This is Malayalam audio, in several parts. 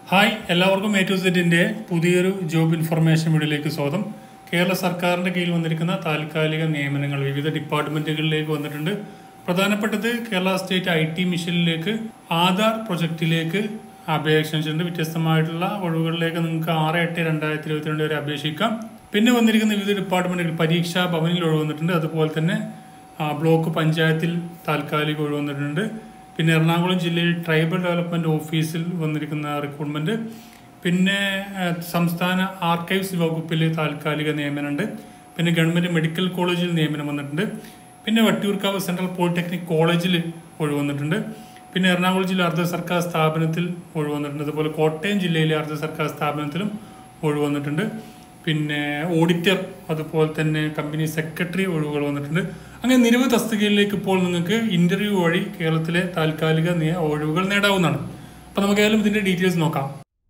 ഹായ് എല്ലാവർക്കും എ ടു സെറ്റിന്റെ പുതിയൊരു ജോബ് ഇൻഫർമേഷൻ വീഡിയോയിലേക്ക് സ്വാഗതം കേരള സർക്കാരിന്റെ കീഴിൽ വന്നിരിക്കുന്ന താൽക്കാലിക നിയമനങ്ങൾ വിവിധ ഡിപ്പാർട്ട്മെന്റുകളിലേക്ക് വന്നിട്ടുണ്ട് പ്രധാനപ്പെട്ടത് കേരള സ്റ്റേറ്റ് ഐ ടി മിഷനിലേക്ക് ആധാർ പ്രൊജക്റ്റിലേക്ക് അപേക്ഷ ക്ഷണിച്ചിട്ടുണ്ട് വ്യത്യസ്തമായിട്ടുള്ള ഒഴിവുകളിലേക്ക് നിങ്ങൾക്ക് ആറ് എട്ട് രണ്ടായിരത്തി ഇരുപത്തിരണ്ട് വരെ അപേക്ഷിക്കാം പിന്നെ വന്നിരിക്കുന്ന വിവിധ ഡിപ്പാർട്ട്മെന്റുകൾ പരീക്ഷാ ഭവനിൽ ഒഴിവ് വന്നിട്ടുണ്ട് അതുപോലെ തന്നെ ആ, ബ്ലോക്ക് പഞ്ചായത്തിൽ താൽക്കാലിക ഒഴിവ് വന്നിട്ടുണ്ട് പിന്നെ എറണാകുളം ജില്ലയിൽ ട്രൈബൽ ഡെവലപ്മെന്റ് ഓഫീസിൽ വന്നിരിക്കുന്ന റിക്രൂട്ട്മെന്റ് പിന്നെ ആ, സംസ്ഥാന ആർക്കൈവ്സ് വകുപ്പിൽ താൽക്കാലിക നിയമനമുണ്ട് പിന്നെ ഗവൺമെന്റ് മെഡിക്കൽ കോളേജിൽ നിയമനം വന്നിട്ടുണ്ട് പിന്നെ വട്ടിയൂർക്കാവ് സെൻട്രൽ പോളിടെക്നിക് കോളേജിൽ ഒഴിവ് വന്നിട്ടുണ്ട് പിന്നെ എറണാകുളം ജില്ല അർദ്ധ സർക്കാർ സ്ഥാപനത്തിൽ ഒഴിവ് വന്നിട്ടുണ്ട് അതുപോലെ കോട്ടയം ജില്ലയിലെ അർദ്ധ സർക്കാർ സ്ഥാപനത്തിലും ഒഴിവ് വന്നിട്ടുണ്ട് പിന്നെ ഓഡിറ്റർ അതുപോലെ തന്നെ കമ്പനി സെക്രട്ടറി ഒഴിവുകൾ വന്നിട്ടുണ്ട് അങ്ങനെ നിരവധി തസ്തികയിലേക്ക് ഇപ്പോൾ നിങ്ങൾക്ക് ഇന്റർവ്യൂ വഴി കേരളത്തിലെ താൽക്കാലിക നിയ- ഒഴിവുകൾ നേടാവുന്നതാണ് അപ്പൊ നമുക്ക് ഏതായാലും ഇതിന്റെ ഡീറ്റെയിൽസ് നോക്കാം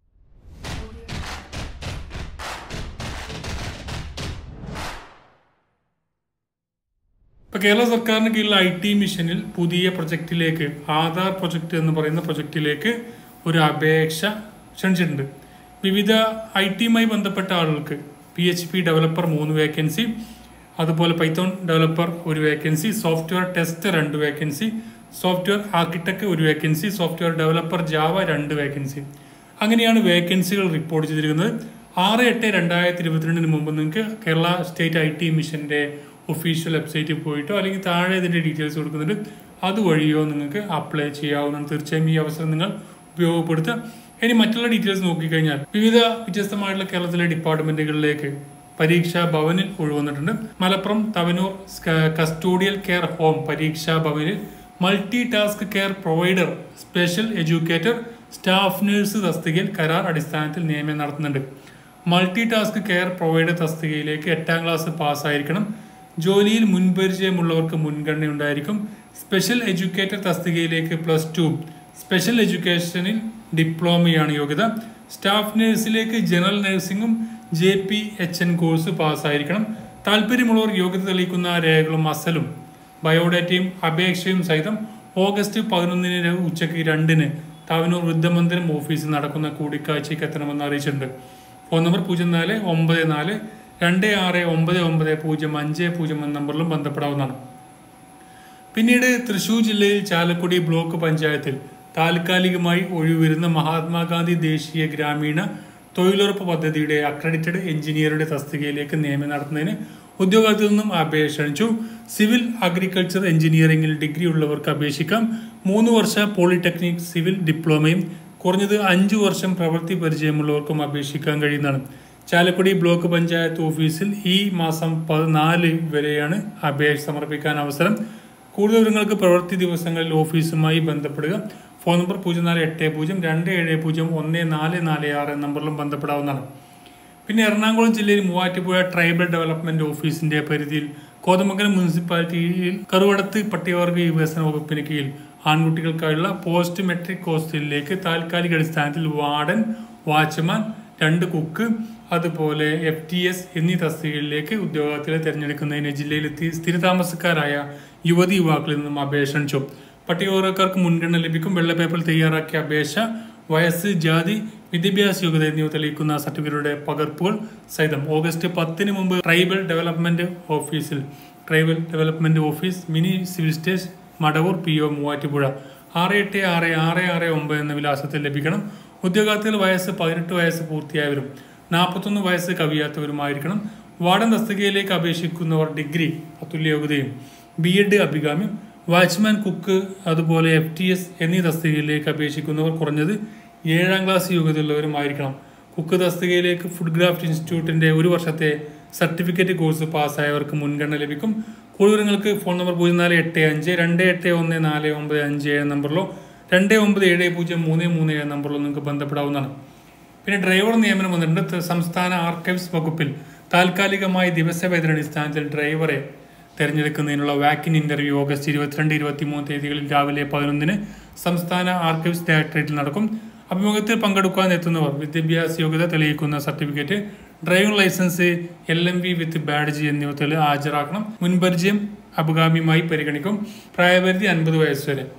ഇപ്പൊ കേരള സർക്കാരിന് കീഴിൽ ഐ ടി മിഷനിൽ പുതിയ പ്രൊജക്റ്റിലേക്ക് ആധാർ പ്രൊജക്ട് എന്ന് പറയുന്ന പ്രൊജക്റ്റിലേക്ക് ഒരു അപേക്ഷ ക്ഷണിച്ചിട്ടുണ്ട് വിവിധ ഐ ടിയുമായി ബന്ധപ്പെട്ട ആളുകൾക്ക് പി എച്ച് പി ഡെവലപ്പർ മൂന്ന് വേക്കൻസി അതുപോലെ പൈത്തോൺ ഡെവലപ്പർ ഒരു വേക്കൻസി സോഫ്റ്റ്വെയർ ടെസ്റ്റ് രണ്ട് വേക്കൻസി സോഫ്റ്റ്വെയർ ആർക്കിടെക്ട് ഒരു വേക്കൻസി സോഫ്റ്റ്വെയർ ഡെവലപ്പർ ജാവ രണ്ട് വേക്കൻസി അങ്ങനെയാണ് വേക്കൻസികൾ റിപ്പോർട്ട് ചെയ്തിരിക്കുന്നത് ആറ് എട്ട് രണ്ടായിരത്തി ഇരുപത്തിരണ്ടിന് മുമ്പ് നിങ്ങൾക്ക് കേരള സ്റ്റേറ്റ് ഐ ടി മിഷന്റെ ഒഫീഷ്യൽ വെബ്സൈറ്റിൽ പോയിട്ടോ അല്ലെങ്കിൽ താഴെ ഇതിന്റെ ഡീറ്റെയിൽസ് കൊടുക്കുന്നുണ്ട് അതുവഴിയോ നിങ്ങൾക്ക് അപ്ലൈ ചെയ്യാവുന്നതാണ് തീർച്ചയായും ഈ അവസരം നിങ്ങൾ ഉപയോഗപ്പെടുത്തുക ഇനി മറ്റുള്ള ഡീറ്റെയിൽസ് നോക്കിക്കഴിഞ്ഞാൽ വിവിധ വ്യത്യസ്തമായിട്ടുള്ള കേരളത്തിലെ ഡിപ്പാർട്ട്മെന്റുകളിലേക്ക് പരീക്ഷാ ഭവനിൽ ഒഴിവന്നിട്ടുണ്ട് മലപ്പുറം തവനൂർ സ്ക- കസ്റ്റോഡിയൽ കെയർ ഹോം പരീക്ഷാ ഭവനിൽ multi task care provider special educator staff nurse തസ്തികയിൽ കരാർ അടിസ്ഥാനത്തിൽ നിയമനം നടത്തുന്നുണ്ട് മൾട്ടി ടാസ്ക് കെയർ പ്രൊവൈഡർ തസ്തികയിലേക്ക് എട്ടാം ക്ലാസ് പാസ്സായിരിക്കണം ജോലിയിൽ മുൻപരിചയമുള്ളവർക്ക് മുൻഗണന ഉണ്ടായിരിക്കും സ്പെഷ്യൽ എഡ്യൂക്കേറ്റർ തസ്തികയിലേക്ക് പ്ലസ് ടു സ്പെഷ്യൽ എഡ്യൂക്കേഷനിൽ ഡിപ്ലോമയാണ് യോഗ്യത സ്റ്റാഫ് നഴ്സിലേക്ക് ജനറൽ നഴ്സിംഗും J P H N course പാസ്സായിരിക്കണം താല്പര്യമുള്ളവർ യോഗ്യത തെളിയിക്കുന്ന രേഖകളും അസലും ബയോഡാറ്റയും അപേക്ഷയും സഹിതം ഓഗസ്റ്റ് പതിനൊന്നിന് ഉച്ചയ്ക്ക് രണ്ടിന് താവനൂർ വൃദ്ധമന്ദിരം ഓഫീസിൽ നടക്കുന്ന കൂടിക്കാഴ്ചയ്ക്ക് എത്തണമെന്ന് അറിയിച്ചിട്ടുണ്ട് ഫോൺ നമ്പർ പൂജ്യം നാല് ഒമ്പത് നാല് രണ്ട് ആറ് ഒമ്പത് ഒമ്പത് പൂജ്യം അഞ്ച് പൂജ്യം എന്ന നമ്പറിലും ബന്ധപ്പെടാവുന്നതാണ് പിന്നീട് തൃശൂർ ജില്ലയിൽ ചാലക്കുടി ബ്ലോക്ക് പഞ്ചായത്തിൽ താൽക്കാലികമായി ഒഴിവരുന്ന മഹാത്മാഗാന്ധി ദേശീയ ഗ്രാമീണ തൊഴിലുറപ്പ് പദ്ധതിയുടെ അക്രഡിറ്റഡ് എഞ്ചിനീയറുടെ തസ്തികയിലേക്ക് നിയമനം നടത്തുന്നതിന് ഉദ്യോഗത്തിൽ നിന്നും അപേക്ഷ ക്ഷണിച്ചു സിവിൽ അഗ്രികൾച്ചർ എഞ്ചിനീയറിംഗിൽ ഡിഗ്രി ഉള്ളവർക്ക് അപേക്ഷിക്കാം മൂന്ന് വർഷ പോളിടെക്നിക് സിവിൽ ഡിപ്ലോമയും കുറഞ്ഞത് അഞ്ചു വർഷം പ്രവൃത്തി പരിചയമുള്ളവർക്കും അപേക്ഷിക്കാൻ കഴിയുന്നതാണ് ചാലക്കുടി ബ്ലോക്ക് പഞ്ചായത്ത് ഓഫീസിൽ ഈ മാസം പതിനാല് വരെയാണ് അപേക്ഷ സമർപ്പിക്കാൻ അവസരം കൂടുതൽ വിവരങ്ങൾക്ക് പ്രവൃത്തി ദിവസങ്ങളിൽ ഓഫീസുമായി ബന്ധപ്പെടുക ഫോൺ നമ്പർ പൂജ്യം നാല് എട്ട് പൂജ്യം രണ്ട് ഏഴ് പൂജ്യം ഒന്ന് നാല് നാല് ആറ് എന്ന നമ്പറിലും ബന്ധപ്പെടാവുന്നതാണ് പിന്നെ എറണാകുളം ജില്ലയിൽ മൂവാറ്റുപുഴ ട്രൈബൽ ഡെവലപ്മെന്റ് ഓഫീസിന്റെ പരിധിയിൽ കോതമംഗലം മുനിസിപ്പാലിറ്റിയിൽ കറുവടത്ത് പട്ടികവർഗ വികസന വകുപ്പിന് കീഴിൽ ആൺകുട്ടികൾക്കായുള്ള പോസ്റ്റ് മെട്രിക് ഹോസ്റ്റലിലേക്ക് താൽക്കാലിക അടിസ്ഥാനത്തിൽ വാർഡൻ വാച്ച്മാൻ രണ്ട് കുക്ക് അതുപോലെ എഫ് ടി എസ് എന്നീ തസ്തികകളിലേക്ക് ഉദ്യോഗാർത്ഥികളെ തിരഞ്ഞെടുക്കുന്നതിന് ജില്ലയിലെത്തി സ്ഥിരതാമസക്കാരായ യുവതി യുവാക്കളിൽ നിന്നും അപേക്ഷ ക്ഷണിച്ചു പട്ടികവർഗക്കാർക്ക് മുൻഗണന ലഭിക്കും വെള്ള പേപ്പറിൽ തയ്യാറാക്കിയ അപേക്ഷ വയസ്സ് ജാതി വിദ്യാഭ്യാസ യോഗ്യത എന്നിവ തെളിയിക്കുന്ന സർട്ടിഫിക്കറ്റുകളുടെ പകർപ്പുകൾ സഹിതം ഓഗസ്റ്റ് പത്തിന് മുമ്പ് ട്രൈബൽ ഡെവലപ്മെന്റ് ഓഫീസിൽ tribal development office mini civil station Madavoor P O Muvattupuzha ആറ് എട്ട് ആറ് ആറ് ആറ് ഒമ്പത് എന്ന വിലാസത്തിൽ ലഭിക്കണം ഉദ്യോഗാർത്ഥികൾ വയസ്സ് പതിനെട്ട് വയസ്സ് പൂർത്തിയായവരും നാൽപ്പത്തൊന്ന് വയസ്സ് കവിയാത്തവരുമായിരിക്കണം വാർഡൻ തസ്തികയിലേക്ക് അപേക്ഷിക്കുന്നവർ ഡിഗ്രി അതുല്യ യോഗ്യതയും ബി എഡ് അഭികാമ്യം വാച്ച്മാൻ കുക്ക് അതുപോലെ എഫ് ടി എസ് എന്നീ തസ്തികയിലേക്ക് അപേക്ഷിക്കുന്നവർ കുറഞ്ഞത് ഏഴാം ക്ലാസ് യോഗ്യതയുള്ളവരുമായിരിക്കണം കുക്ക് തസ്തികയിലേക്ക് ഫുഡ് ക്രാഫ്റ്റ് ഇൻസ്റ്റിറ്റ്യൂട്ടിന്റെ ഒരു വർഷത്തെ സർട്ടിഫിക്കറ്റ് കോഴ്സ് പാസ്സായവർക്ക് മുൻഗണന ലഭിക്കും കൂടുതൽ വിവരങ്ങൾക്ക് ഫോൺ നമ്പർ പൂജ്യം നാല് എട്ട് അഞ്ച് രണ്ട് എട്ട് ഒന്ന് നാല് ഒമ്പത് അഞ്ച് ഏഴ് നമ്പറിലോ രണ്ട് ഒമ്പത് ഏഴ് പൂജ്യം മൂന്ന് മൂന്ന് ഏഴ് നമ്പറിലോ നിങ്ങൾക്ക് ബന്ധപ്പെടാവുന്നതാണ് പിന്നെ ഡ്രൈവർ നിയമനം വന്നിട്ടുണ്ട് ത- സംസ്ഥാന ആർക്കൈവ്സ് വകുപ്പിൽ താൽക്കാലികമായി ദിവസവേതന അടിസ്ഥാനത്തിൽ ഡ്രൈവറെ തെരഞ്ഞെടുക്കുന്നതിനുള്ള വാക്കിൻ ഇന്റർവ്യൂ ഓഗസ്റ്റ് ഇരുപത്തിരണ്ട് ഇരുപത്തിമൂന്ന് തീയതികളിൽ രാവിലെ പതിനൊന്നിന് സംസ്ഥാന ആർക്കൈവ്സ് ഡയറക്ടറേറ്റിൽ നടക്കും അഭിമുഖത്തിൽ പങ്കെടുക്കാൻ എത്തുന്നവർ വിദ്യാഭ്യാസ യോഗ്യത തെളിയിക്കുന്ന certificate driving licence L M V with badge എന്നിവ തെളി ഹാജരാക്കണം മുൻപരിചയം അഭികാമ്യമായി പരിഗണിക്കും പ്രായപരിധി അൻപത് വയസ്സ് വരെ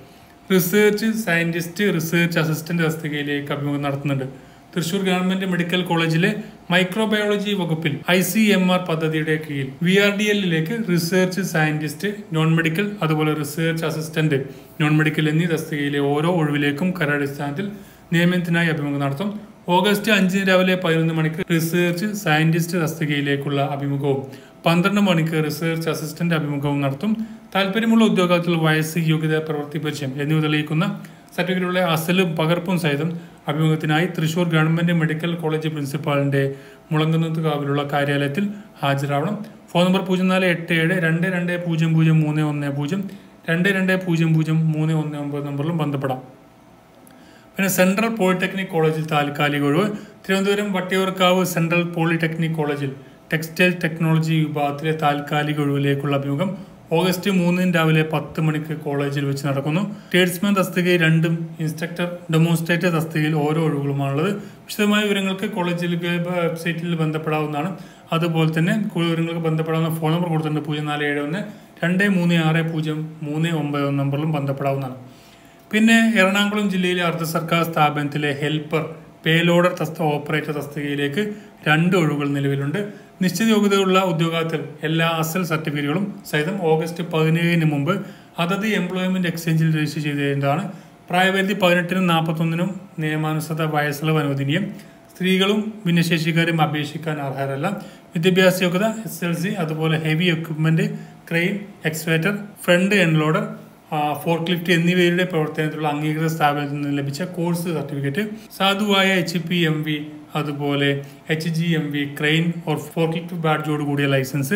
റിസർച്ച് സയന്റിസ്റ്റ് റിസർച്ച് അസിസ്റ്റന്റ് തസ്തികയിലേക്ക് അഭിമുഖം നടത്തുന്നുണ്ട് തൃശൂർ ഗവൺമെന്റ് മെഡിക്കൽ കോളേജിലെ മൈക്രോബയോളജി വകുപ്പിൽ ഐ സി എം ആർ പദ്ധതിയുടെ കീഴിൽ വി ആർ ഡി എല്ലിലേക്ക് റിസർച്ച് സയന്റിസ്റ്റ് നോൺ മെഡിക്കൽ അതുപോലെ റിസർച്ച് അസിസ്റ്റന്റ് നോൺ മെഡിക്കൽ എന്നീ തസ്തികയിലെ ഓരോ ഒഴിവിലേക്കും കരാടിസ്ഥാനത്തിൽ നിയമനത്തിനായി അഭിമുഖം നടത്തും ഓഗസ്റ്റ് അഞ്ചിന് രാവിലെ പതിനൊന്ന് മണിക്ക് റിസർച്ച് സയന്റിസ്റ്റ് തസ്തികയിലേക്കുള്ള അഭിമുഖവും പന്ത്രണ്ട് മണിക്ക് റിസർച്ച് അസിസ്റ്റന്റ് അഭിമുഖവും നടത്തും താല്പര്യമുള്ള ഉദ്യോഗാർത്ഥികൾ വയസ്സ് യോഗ്യത പ്രവൃത്തി പരിചയം എന്നിവ തെളിയിക്കുന്ന സർട്ടിഫിക്കറ്റുകളുടെ അസലും പകർപ്പും സഹിതം അഭിമുഖത്തിനായി തൃശൂർ ഗവൺമെന്റ് മെഡിക്കൽ കോളേജ് പ്രിൻസിപ്പാളിന്റെ മുളങ്കുന്നത്ത് കാവിലുള്ള കാര്യാലയത്തിൽ ഹാജരാവണം ഫോൺ നമ്പർ പൂജ്യം നാല് എട്ട് ഏഴ് രണ്ട് രണ്ട് പൂജ്യം പൂജ്യം മൂന്ന് ഒന്ന് പൂജ്യം രണ്ട് രണ്ട് പൂജ്യം പൂജ്യം മൂന്ന് ഒന്ന് ഒമ്പത് നമ്പറിലും ബന്ധപ്പെടാം പിന്നെ സെൻട്രൽ പോളിടെക്നിക് കോളേജിൽ താൽക്കാലിക ഒഴിവ് തിരുവനന്തപുരം വട്ടിയൂർക്കാവ് സെൻട്രൽ പോളിടെക്നിക് കോളേജിൽ ടെക്സ്റ്റൈൽ ടെക്നോളജി വിഭാഗത്തിലെ താൽക്കാലിക ഒഴിവിലേക്കുള്ള അഭിമുഖം ഓഗസ്റ്റ് മൂന്നിന് രാവിലെ പത്ത് മണിക്ക് കോളേജിൽ വെച്ച് നടക്കുന്നു ട്രേഡ്സ്മാൻ തസ്തികയിൽ രണ്ടും ഇൻസ്ട്രക്ടർ ഡെമോൺസ്ട്രേറ്റർ തസ്തികയിൽ ഓരോ ഒഴിവുകളുമാണുള്ളത് വിശദമായ വിവരങ്ങൾക്ക് കോളേജിൽ വെബ്സൈറ്റിൽ ബന്ധപ്പെടാവുന്നതാണ് അതുപോലെ തന്നെ കൂടുതൽ വിവരങ്ങൾക്ക് ബന്ധപ്പെടാവുന്ന ഫോൺ നമ്പർ കൊടുത്തിട്ടുണ്ട് പൂജ്യം നാല് ഏഴ് ഒന്ന് രണ്ട് മൂന്ന് ആറ് പൂജ്യം മൂന്ന് ഒമ്പത് ഒന്ന് നമ്പറിലും ബന്ധപ്പെടാവുന്നതാണ് പിന്നെ എറണാകുളം ജില്ലയിലെ അർദ്ധ സർക്കാർ സ്ഥാപനത്തിലെ ഹെൽപ്പർ പേലോഡർ തസ്ത ഓപ്പറേറ്റർ തസ്തികയിലേക്ക് രണ്ട് ഒഴിവുകൾ നിലവിലുണ്ട് നിശ്ചിത യോഗ്യതയുള്ള ഉദ്യോഗാർത്ഥികൾ എല്ലാ അസൽ സർട്ടിഫിക്കറ്റുകളും സഹിതം ഓഗസ്റ്റ് പതിനേഴിന് മുമ്പ് അതത് എംപ്ലോയ്മെന്റ് എക്സ്ചേഞ്ചിൽ രജിസ്റ്റർ ചെയ്തതാണ് പ്രായപരിധി പതിനെട്ടിനും നാൽപ്പത്തൊന്നിനും നിയമാനുസൃത വയസ്സുള്ള അനുവദനീയം സ്ത്രീകളും ഭിന്നശേഷിക്കാരും അപേക്ഷിക്കാൻ അർഹരല്ല വിദ്യാഭ്യാസ യോഗ്യത എസ് എൽ സി അതുപോലെ heavy equipment crane excavator front end loader forklift എന്നിവയുടെ പ്രവർത്തനത്തിലുള്ള അംഗീകൃത സ്ഥാപനത്തിൽ നിന്ന് ലഭിച്ച കോഴ്സ് സർട്ടിഫിക്കറ്റ് സാധുവായ എച്ച് പി എം വി അതുപോലെ H G M V crane or forklift ബാഡ്ജോട് കൂടിയ ലൈസൻസ്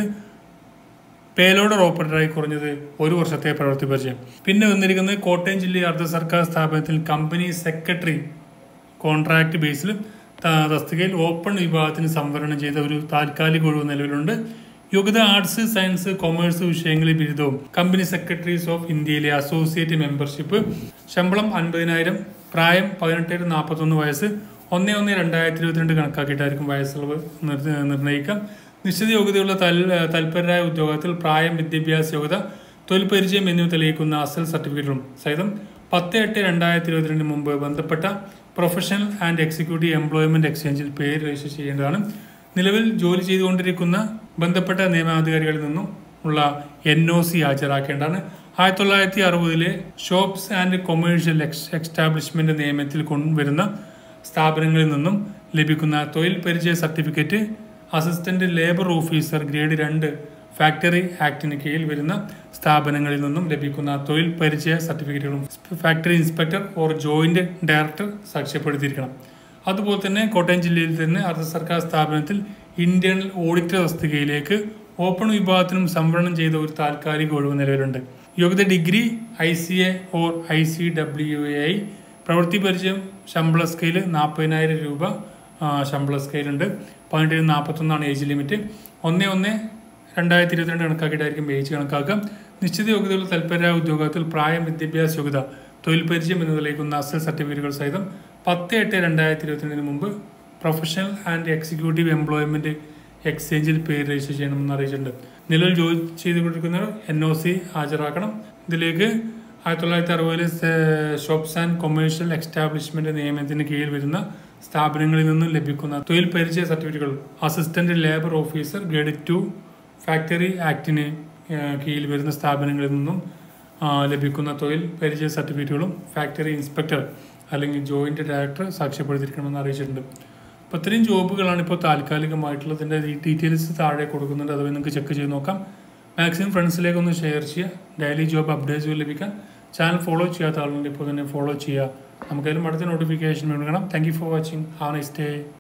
പേലോഡർ ഓപ്പറേറ്ററായി കുറഞ്ഞത് ഒരു വർഷത്തെ പ്രവൃത്തി പരിചയം പിന്നെ വന്നിരിക്കുന്നത് കോട്ടയം ജില്ലയിലെ അർദ്ധ സർക്കാർ സ്ഥാപനത്തിൽ കമ്പനി സെക്രട്ടറി കോൺട്രാക്ട് ബേസിൽ ത- തസ്തികയിൽ ഓപ്പൺ വിഭാഗത്തിന് സംവരണം ചെയ്ത ഒരു താൽക്കാലിക ഒഴിവ് നിലവിലുണ്ട് യോഗ്യത ആർട്സ് സയൻസ് കൊമേഴ്സ് വിഷയങ്ങളിൽ ബിരുദവും കമ്പനി സെക്രട്ടറീസ് ഓഫ് ഇന്ത്യയിലെ അസോസിയേറ്റ് മെമ്പർഷിപ്പ് ശമ്പളം അൻപതിനായിരം പ്രായം പതിനെട്ട് നാൽപ്പത്തൊന്ന് വയസ്സ് ഒന്ന് ഒന്ന് രണ്ടായിരത്തി ഇരുപത്തിരണ്ട് കണക്കാക്കിയിട്ടായിരിക്കും വയസ്സുള്ളത് നിർ- നിർണ്ണയിക്കാം നിശ്ചിത യോഗ്യതയുള്ള തൽ തൽപരരായ ഉദ്യോഗത്തിൽ പ്രായം വിദ്യാഭ്യാസ യോഗ്യത തൊഴിൽ പരിചയം എന്നിവ തെളിയിക്കുന്ന അസൽ സർട്ടിഫിക്കറ്റും സഹിതം പത്ത് എട്ട് രണ്ടായിരത്തി ഇരുപത്തിരണ്ടിന് മുമ്പ് ബന്ധപ്പെട്ട പ്രൊഫഷണൽ ആൻഡ് എക്സിക്യൂട്ടീവ് എംപ്ലോയ്മെന്റ് എക്സ്ചേഞ്ചിൽ പേര് രജിസ്റ്റർ ചെയ്യേണ്ടതാണ് നിലവിൽ ജോലി ചെയ്തുകൊണ്ടിരിക്കുന്ന ബന്ധപ്പെട്ട നിയമാധികാരികളിൽ നിന്നും ഉള്ള എൻ ഒ സി ഹാജരാക്കേണ്ടതാണ് ആയിരത്തി തൊള്ളായിരത്തി അറുപതിലെ shops and commercial ex establishment നിയമത്തിൽ കൊണ്ടുവരുന്ന സ്ഥാപനങ്ങളിൽ നിന്നും ലഭിക്കുന്ന തൊഴിൽ പരിചയ certificate assistant labour officer grade രണ്ട് ഫാക്ടറി ആക്ടിന് കീഴിൽ വരുന്ന സ്ഥാപനങ്ങളിൽ നിന്നും ലഭിക്കുന്ന തൊഴിൽ പരിചയ സർട്ടിഫിക്കറ്റുകളും factory inspector or joint director സാക്ഷ്യപ്പെടുത്തിയിരിക്കണം അതുപോലെ തന്നെ കോട്ടയം ജില്ലയിൽ തന്നെ അർദ്ധ സർക്കാർ സ്ഥാപനത്തിൽ ഇന്റേണൽ ഓഡിറ്റർ തസ്തികയിലേക്ക് ഓപ്പൺ വിഭാഗത്തിനും സംവരണം ചെയ്ത ഒരു താൽക്കാലിക ഒഴിവ് നിലവിലുണ്ട് യോഗ്യത degree I C A or I C W A I പ്രവൃത്തി പരിചയം ശമ്പള സ്കെയിൽ നാൽപ്പതിനായിരം രൂപ ആ, ശമ്പള സ്കെയിലുണ്ട് പതിനെട്ടിന് നാൽപ്പത്തൊന്നാണ് ഏജ് ലിമിറ്റ് ഒന്ന് ഒന്ന് രണ്ടായിരത്തി ഇരുപത്തിരണ്ട് കണക്കാക്കിയിട്ടായിരിക്കും ഏജ് കണക്കാക്കുക നിശ്ചിത യോഗ്യതയുള്ള തൽപരരായ ഉദ്യോഗത്തിൽ പ്രായം വിദ്യാഭ്യാസ യോഗ്യത തൊഴിൽ പരിചയം എന്നതിലേക്കുന്ന അസൽ സർട്ടിഫിക്കറ്റുകൾ സഹിതം പത്ത് എട്ട് രണ്ടായിരത്തി ഇരുപത്തിരണ്ടിന് മുമ്പ് പ്രൊഫഷണൽ ആൻഡ് എക്സിക്യൂട്ടീവ് എംപ്ലോയ്മെന്റ് എക്സ്ചേഞ്ചിൽ പേര് രജിസ്റ്റർ ചെയ്യണമെന്ന് അറിയിച്ചിട്ടുണ്ട് നിലവിൽ ജോലി ചെയ്തുകൊണ്ടിരിക്കുന്നവർ എൻ ഒ സി ഹാജരാക്കണം ഇതിലേക്ക് ആയിരത്തി തൊള്ളായിരത്തി അറുപതിലെ ഷോപ്സ് ആൻഡ് കൊമേഴ്ഷ്യൽ എക്സ്റ്റാബ്ലിഷ്മെന്റ് നിയമത്തിന് കീഴിൽ വരുന്ന സ്ഥാപനങ്ങളിൽ നിന്നും ലഭിക്കുന്ന തൊഴിൽ പരിചയ certificates assistant labour officer grade two factory ആക്ടിന് ഏഹ്, കീഴിൽ വരുന്ന സ്ഥാപനങ്ങളിൽ നിന്നും ആ, ലഭിക്കുന്ന തൊഴിൽ പരിചയ സർട്ടിഫിക്കറ്റുകളും ഫാക്ടറി ഇൻസ്പെക്ടർ അല്ലെങ്കിൽ ജോയിന്റ് ഡയറക്ടർ സാക്ഷ്യപ്പെടുത്തിയിരിക്കണമെന്ന് അറിയിച്ചിട്ടുണ്ട് അപ്പോൾ ഇത്രയും ജോബുകളാണ് ഇപ്പോൾ താൽക്കാലികമായിട്ടുള്ളത് ഇതിൻ്റെ ഡീറ്റെയിൽസ് താഴെ കൊടുക്കുന്നുണ്ട് അത് നിങ്ങൾക്ക് ചെക്ക് ചെയ്ത് നോക്കാം മാക്സിമം ഫ്രണ്ട്സിലേക്ക് ഒന്ന് ഷെയർ ചെയ്യുക ഡെയിലി ജോബ് അപ്ഡേറ്റ്സ് ലഭിക്കാൻ ചാനൽ ഫോളോ ചെയ്യാത്ത ആളുണ്ട് ഇപ്പോൾ തന്നെ ഫോളോ ചെയ്യുക നമുക്കതിലും അടുത്ത നോട്ടിഫിക്കേഷൻ വേണം thank you for watching have nice day